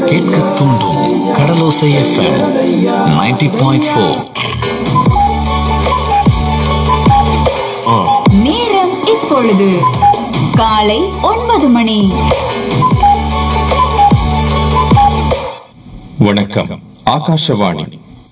கேட்க தூண்டும் கடலோசை FM 90.4 point four நேரம் இப்பொழுது காலை ஒன்பது மணி வணக்கம் ஆகாஷவாணி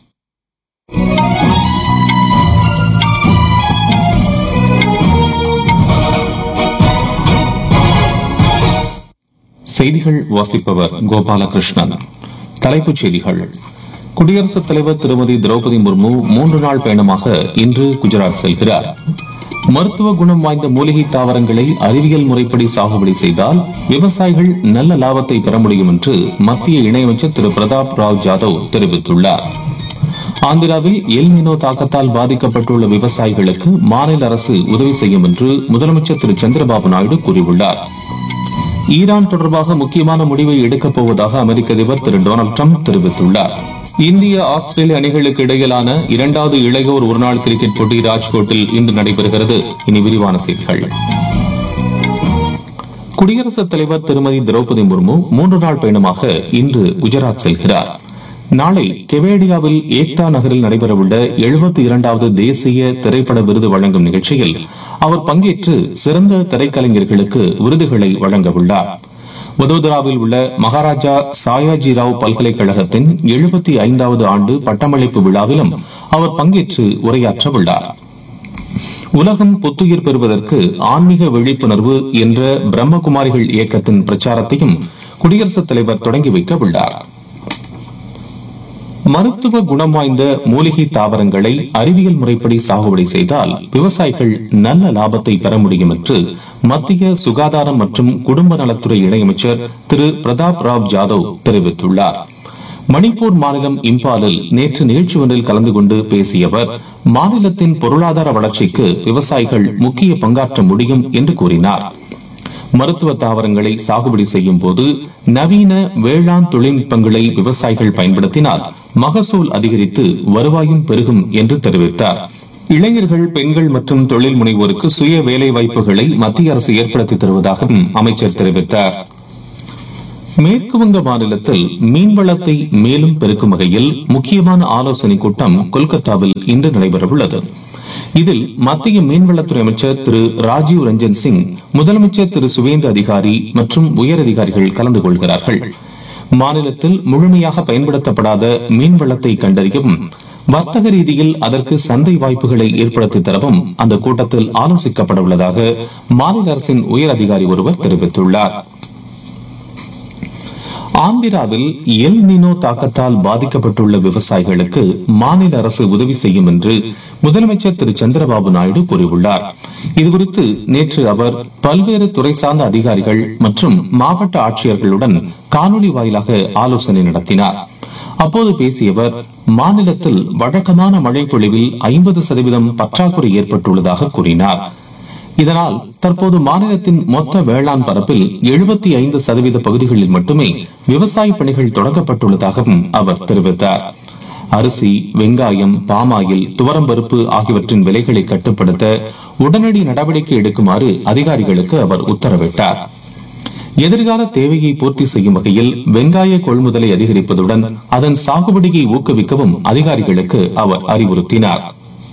செய்திகள் வாசிப்பவர் கோபாலகிருஷ்ணன் தலைப்புச் செய்திகள் குடியரசுத் தலைவர் திருமதி திரௌபதி முர்மு மூன்று நாள் பயணமாக இன்று குஜராத் செல்கிறார் மருத்துவ குணம் வாய்ந்த மூலிகை தாவரங்களை அறிவியல் முறைப்படி சாகுபடி செய்தால் விவசாயிகள் நல்ல லாபத்தை பெற முடியும் என்று மத்திய இணையமைச்சர் திரு பிரதாப் ராவ் ஜாதவ் தெரிவித்துள்ளார் ஆந்திராவில் எல் நினோ தாக்கத்தால் பாதிக்கப்பட்டுள்ள விவசாயிகளுக்கு மாநில அரசு உதவி செய்யும் என்று முதலமைச்சர் திரு சந்திரபாபு நாயுடு கூறியுள்ளார் ஈரான் தொடர்பாக முக்கியமான முடிவை எடுக்கப் போவதாக அமெரிக்க அதிபர் திரு டொனால்டு ட்ரம்ப் தெரிவித்துள்ளார் இந்திய ஆஸ்திரேலிய அணிகளுக்கு இடையிலான இரண்டாவது இளையோர் ஒருநாள் கிரிக்கெட் போட்டி ராஜ்கோட்டில் இன்று நடைபெறுகிறது இனி விரிவான செய்திகள் குடியரசுத் தலைவர் திருமதி திரௌபதி முர்மு மூன்று நாள் பயணமாக இன்று குஜராத் செல்கிறார் நாளை கெவேடியாவில் ஏக்தா நகரில் நடைபெறவுள்ள எழுபத்தி இரண்டாவது தேசிய திரைப்பட விருது வழங்கும் நிகழ்ச்சியில் அவர் பங்கேற்று சிறந்த திரைக்கலைஞர்களுக்கு விருதுகளை வழங்க உள்ளார் வதோதராவில் உள்ள மகாராஜா சாயாஜி ராவ் பல்கலைக்கழகத்தின் எழுபத்தி ஐந்தாவது ஆண்டு பட்டமளிப்பு விழாவிலும் அவர் பங்கேற்று உரையாற்ற உள்ளார் உலகம் புத்துயிர் பெறுவதற்கு ஆன்மீக விழிப்புணர்வு என்ற பிரம்மகுமாரிகள் இயக்கத்தின் பிரச்சாரத்தையும் குடியரசுத் தலைவர் தொடங்கி வைக்க உள்ளார் மருத்துவ குணம் வாய்ந்த மூலிகை தாவரங்களை அறிவியல் முறைப்படி சாகுபடி செய்தால் விவசாயிகள் நல்ல லாபத்தை பெற முடியும் என்று மத்திய சுகாதாரம் மற்றும் குடும்ப நலத்துறை இணையமைச்சர் திரு பிரதாப் ராவ் ஜாதவ் தெரிவித்துள்ளார் மணிப்பூர் மாநிலம் இம்பாலில் நேற்று நிகழ்ச்சி ஒன்றில் கலந்து கொண்டு பேசிய அவர் மாநிலத்தின் பொருளாதார வளர்ச்சிக்கு விவசாயிகள் முக்கிய பங்காற்ற முடியும் என்று கூறினார் மருத்துவ தாவரங்களை சாகுபடி செய்யும் போது நவீன வேளாண் தொழில்நுட்பங்களை விவசாயிகள் பயன்படுத்தினால் மகசூல் அதிகரித்து வருவாயும் பெருகும் என்று தெரிவித்தார் இளைஞர்கள் பெண்கள் மற்றும் தொழில் முனைவோருக்கு சுய வேலை வாய்ப்புகளை மத்திய அரசு ஏற்படுத்தி தருவதாகவும் அமைச்சர் தெரிவித்தார் மேற்குவங்க மாநிலத்தில் மீன்வளத்தை மேலும் பெருக்கும் வகையில் முக்கியமான ஆலோசனை கூட்டம் கொல்கத்தாவில் இன்று நடைபெறவுள்ளது இதில் மத்திய மீன்வளத்துறை அமைச்சர் திரு ராஜீவ் ரஞ்சன் சிங் முதலமைச்சர் திரு சுவேந்து அதிகாரி மற்றும் உயரதிகாரிகள் கலந்து கொள்கிறார்கள் மாநிலத்தில் முழுமையாக பயன்படுத்தப்படாத மீன்வளத்தை கண்டறியவும் வர்த்தக ரீதியில் அதற்கு சந்தை வாய்ப்புகளை ஏற்படுத்தி தரவும் அந்த கூட்டத்தில் ஆலோசிக்கப்பட உள்ளதாக மாநில அரசின் உயர் அதிகாரி ஒருவர் தெரிவித்துள்ளார் ஆந்திராவில் எல் நினோ தாக்கத்தால் பாதிக்கப்பட்டுள்ள விவசாயிகளுக்கு மாநில அரசு உதவி செய்யும் என்று முதலமைச்சர் திரு சந்திரபாபு நாயுடு கூறியுள்ளார் இதுகுறித்து நேற்று அவர் பல்வேறு துறை சார்ந்த அதிகாரிகள் மற்றும் மாவட்ட ஆட்சியர்களுடன் காணொலி வாயிலாக ஆலோசனை நடத்தினார் அப்போது பேசிய அவர் மாநிலத்தில் வழக்கமான மழை பொழிவில் ஐம்பது சதவீதம் பற்றாக்குறை ஏற்பட்டுள்ளதாக கூறினார் இதனால் தற்போது மாநிலத்தின் மொத்த வேளாண் பரப்பில் எழுபத்தி ஐந்து சதவீத பகுதிகளில் மட்டுமே விவசாய பணிகள் தொடங்கப்பட்டுள்ளதாகவும் அவர் தெரிவித்தார் அரிசி வெங்காயம் பாமாயில் துவரம்பருப்பு ஆகியவற்றின் விலைகளை கட்டுப்படுத்த உடனடி நடவடிக்கை எடுக்குமாறு அதிகாரிகளுக்கு அவர் உத்தரவிட்டார் எதிர்கால தேவையை பூர்த்தி செய்யும் வகையில் வெங்காய கொள்முதலை அதிகரிப்பதுடன் அதன் சாகுபடியை ஊக்குவிக்கவும் அதிகாரிகளுக்கு அவர் அறிவுறுத்தினார்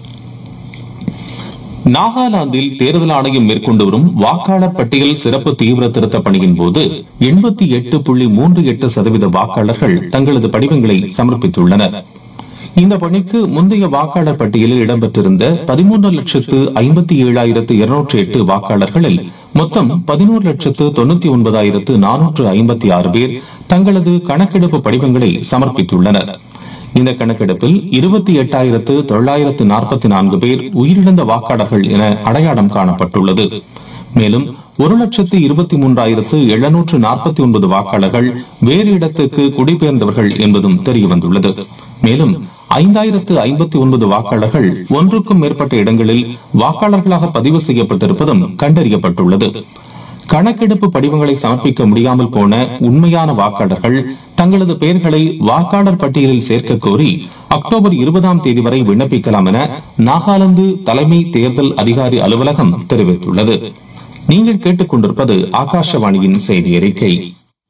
நாகாலாந்தில் தேர்தல் ஆணையம் மேற்கொண்டு வரும் வாக்காளர் பட்டியல் சிறப்பு தீவிர திருத்த பணியின் போது எண்பத்தி எட்டு புள்ளி மூன்று எட்டு சதவீத வாக்காளர்கள் தங்களது படிவங்களை சமர்ப்பித்துள்ளனர் இந்த பணிக்கு முந்தைய வாக்காளர் பட்டியலில் இடம்பெற்றிருந்த பதிமூன்று லட்சத்து ஐம்பத்தி ஏழாயிரத்து இருநூற்றி எட்டு வாக்காளர்களில் மொத்தம் பதினோரு லட்சத்து தொண்ணூத்தி ஒன்பதாயிரத்து நானூற்று ஐம்பத்தி ஆறு பேர் தங்களது கணக்கெடுப்பு படிவங்களை சமர்ப்பித்துள்ளனர் இந்த கணக்கெடுப்பில் இருபத்தி எட்டாயிரத்து தொள்ளாயிரத்து நாற்பத்தி நான்கு பேர் உயிரிழந்த வாக்காளர்கள் என அடையாளம் காணப்பட்டுள்ளது மேலும் ஒரு லட்சத்து இருபத்தி மூன்றாயிரத்து எழுநூற்று நாற்பத்தி ஒன்பது வாக்காளர்கள் வேறு இடத்துக்கு குடிபெயர்ந்தவர்கள் என்பதும் தெரியவந்துள்ளது மேலும் ஐந்தாயிரத்து ஐம்பத்தி ஒன்பது வாக்காளர்கள் ஒன்றுக்கும் மேற்பட்ட இடங்களில் வாக்காளர்களாக பதிவு செய்யப்பட்டிருப்பதும் கண்டறியப்பட்டுள்ளது கணக்கெடுப்பு படிவங்களை சமர்ப்பிக்க முடியாமல் போன உண்மையான வாக்காளர்கள் தங்களது பெயர்களை வாக்காளர் பட்டியலில் சேர்க்க கோரி அக்டோபர் இருபதாம் தேதி வரை விண்ணப்பிக்கலாம் என நாகாலாந்து தலைமை தேர்தல் அதிகாரி அலுவலகம் தெரிவித்துள்ளது நீங்கள் கேட்டுக்கொண்டிருப்பது ஆகாஷவாணியின் செய்தி அறிக்கை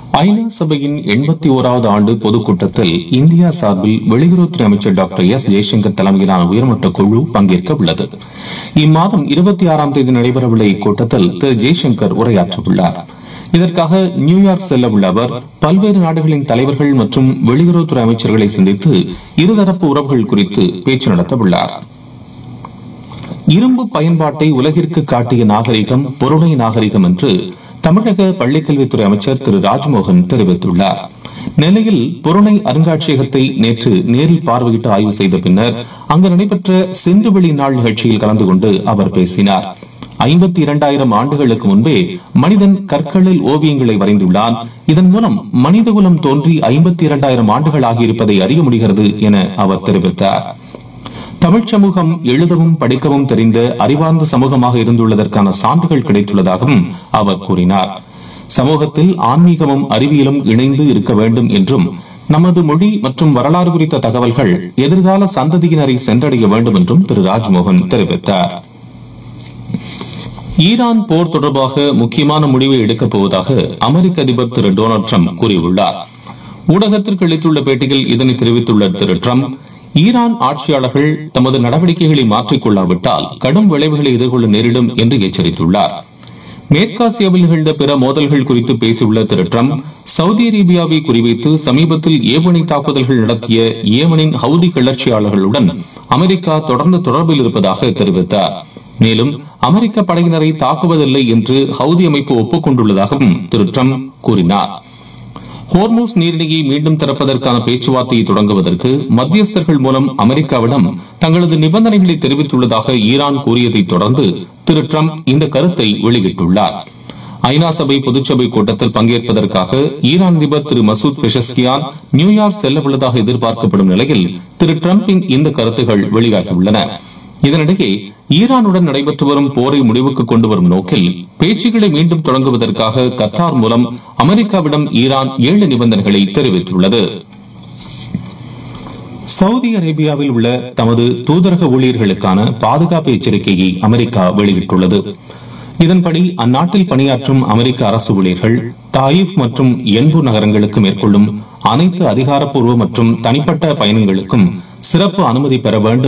ஐநா சபையின் எண்பத்தி ஓராவது ஆண்டு பொதுக்கூட்டத்தில் இந்தியா சார்பில் வெளியுறவுத்துறை அமைச்சர் டாக்டர் எஸ் ஜெய்சங்கர் தலைமையிலான உயர்மட்ட குழு பங்கேற்க உள்ளது இம்மாதம் இருபத்தி ஆறாம் தேதி நடைபெறவுள்ள இக்கூட்டத்தில் திரு ஜெய்சங்கர் உரையாற்ற உள்ளார் இதற்காக நியூயார்க் செல்ல உள்ள அவர் பல்வேறு நாடுகளின் தலைவர்கள் மற்றும் வெளியுறவுத்துறை அமைச்சர்களை சந்தித்து இருதரப்பு உறவுகள் குறித்து பேச்சு நடத்த உள்ளார் இரும்பு பயன்பாட்டை உலகிற்கு காட்டிய நாகரிகம் பொருணை நாகரிகம் என்று தமிழக பள்ளிக்கல்வித்துறை அமைச்சர் திரு ராஜ்மோகன் தெரிவித்துள்ளார் நெல்லையில் புறணை அருங்காட்சியகத்தை நேற்று நேரில் பார்வையிட்டு ஆய்வு செய்த பின்னர் அங்கு நடைபெற்ற சிந்துவெளி நாள் நிகழ்ச்சியில் கலந்து கொண்டு அவர் பேசினார் ஐம்பத்தி இரண்டாயிரம் ஆண்டுகளுக்கு முன்பே மனிதன் கற்களில் ஓவியங்களை வரைந்துள்ளான் இதன் மூலம் மனிதகுலம் தோன்றி ஐம்பத்தி இரண்டாயிரம் ஆண்டுகள் ஆகியிருப்பதை அறிய முடிகிறது என அவர் தெரிவித்தார் தமிழ்ச் சமூகம் எழுதவும் படிக்கவும் தெரிந்த அறிவார்ந்த சமூகமாக இருந்துள்ளதற்கான சான்றுகள் கிடைத்துள்ளதாகவும் அவர் கூறினார் சமூகத்தில் ஆன்மீகமும் அறிவியலும் இணைந்து இருக்க வேண்டும் என்றும் நமது மொழி மற்றும் வரலாறு குறித்த தகவல்கள் எதிர்கால சந்ததியினரை சென்றடைய வேண்டும் என்றும் திரு ராஜ்மோகன் தெரிவித்தார் ஈரான் போர் தொடர்பாக முக்கியமான முடிவை எடுக்கப் போவதாக அமெரிக்க அதிபர் திரு டொனால்டு ட்ரம்ப் கூறியுள்ளார் ஊடகத்திற்கு அளித்துள்ள பேட்டியில் இதனை தெரிவித்துள்ள திரு ட்ரம்ப் ஈரான் ஆட்சியாளர்கள் தமது நடவடிக்கைகளை மாற்றிக் கொள்ளாவிட்டால் கடும் விளைவுகளை எதிர்கொள்ள நேரிடும் என்று எச்சரித்துள்ளார் மேற்காசியாவில் நிகழ்ந்த பிற மோதல்கள் குறித்து பேசியுள்ள திரு ட்ரம்ப் சவுதி அரேபியாவை குறிவைத்து சமீபத்தில் ஏவனை தாக்குதல்கள் நடத்திய ஏமனின் ஹவுதி கிளர்ச்சியாளர்களுடன் அமெரிக்கா தொடர்ந்து தொடர்பில் இருப்பதாக தெரிவித்தார் மேலும் அமெரிக்க படையினரை தாக்குவதில்லை என்று ஹவுதி அமைப்பு ஒப்புக்கொண்டுள்ளதாகவும் திரு ட்ரம்ப் கூறினார் ஹோர்மூஸ் நீரிணையை மீண்டும் திறப்பதற்கான பேச்சுவார்த்தையை தொடங்குவதற்கு மத்தியஸ்தர்கள் மூலம் அமெரிக்காவிடம் தங்களது நிபந்தனைகளை தெரிவித்துள்ளதாக ஈரான் கூறியதை தொடர்ந்து திரு ட்ரம்ப் இந்த கருத்தை வெளியிட்டுள்ளார் ஐநா சபை பொதுச்சபை கூட்டத்தில் பங்கேற்பதற்காக ஈரான் அதிபர் திரு மசூத் பெஷஸ்கியான் நியூயார்க் செல்ல உள்ளதாக எதிர்பார்க்கப்படும் நிலையில் திரு டிரம்பின் இந்த கருத்துகள் வெளியாகியுள்ளன இதனிடையே ஈரானுடன் நடைபெற்று வரும் போரை முடிவுக்கு கொண்டு வரும் நோக்கில் பேச்சுக்களை மீண்டும் தொடங்குவதற்காக கத்தார் மூலம் அமெரிக்காவிடம் ஈரான் ஏழு நிபந்தனைகளை தெரிவித்துள்ளது சவுதி அரேபியாவில் உள்ள தமது தூதரக ஊழியர்களுக்கான பாதுகாப்பு எச்சரிக்கையை அமெரிக்கா வெளியிட்டுள்ளது இதன்படி அந்நாட்டில் பணியாற்றும் அமெரிக்க அரசு ஊழியர்கள் தாயிஃப் மற்றும் என்பு நகரங்களுக்கு மேற்கொள்ளும் அனைத்து அதிகாரப்பூர்வ மற்றும் தனிப்பட்ட பயணங்களுக்கும் சிறப்பு அனுமதி பெற வேண்டும்